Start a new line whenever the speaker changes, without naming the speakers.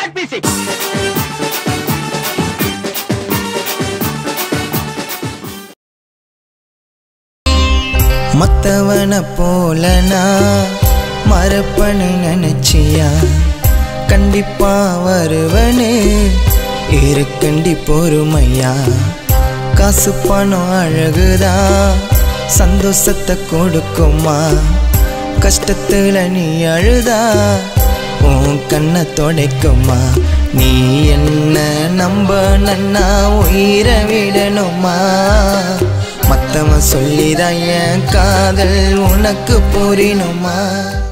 Start music.
மத்தவன போல நான் மறப்பன்னு நினைச்சியா கண்டிப்பா வருவனே இருக்கண்டி பொறுமையா காசு பணம் அழகுதா சந்தோஷத்தை கொடுக்குமா கஷ்டத்துல நீ அழுதா உன் கண்ணை தொடைக்குமா நீ என்ன நம்ப நன்னா உயிரை விடணுமா மத்தவன் சொல்லிதான் என் காதல் உனக்கு புரியணுமா